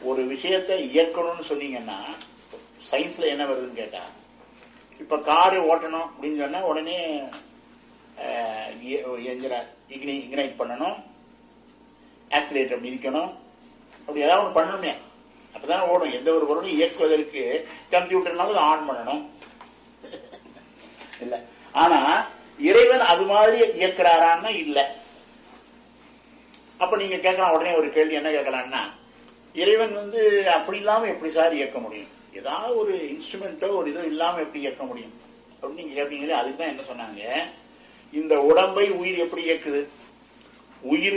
ஒரு விஷயத்தை இயக்கணும்னு சொன்னீங்கன்னா சயின்ஸ்ல என்ன வருதுன்னு கேட்டா இப்ப காரு ஓட்டணும் அப்படின்னு சொன்னா உடனே இக்னி இக்னைட் பண்ணணும் ஆக்சிலேட்டர் மிதிக்கணும் அப்படி ஏதாவது ஒன்று பண்ணணுமே அப்பதான் ஓடும் எந்த ஒரு பொருளும் இயக்குவதற்கு கம்ப்யூட்டர்னாலும் ஆன் பண்ணணும் இல்ல ஆனா இறைவன் அது மாதிரி இயக்குறாரான்னா இல்ல அப்ப நீங்க கேட்கலாம் உடனே ஒரு கேள்வி என்ன கேட்கலாம்னா இறைவன் வந்து அப்படி இல்லாம எப்படி சார் இயக்க முடியும் ஏதாவது ஒரு இன்ஸ்ட்ருமெண்ட்டோ ஒரு இதோ இல்லாம எப்படி இயக்க முடியும் அப்படின்னு நீங்க கேட்பீங்களே அதுக்கு தான் என்ன சொன்னாங்க இந்த உடம்பை உயிர் எப்படி இயக்குது உயிர்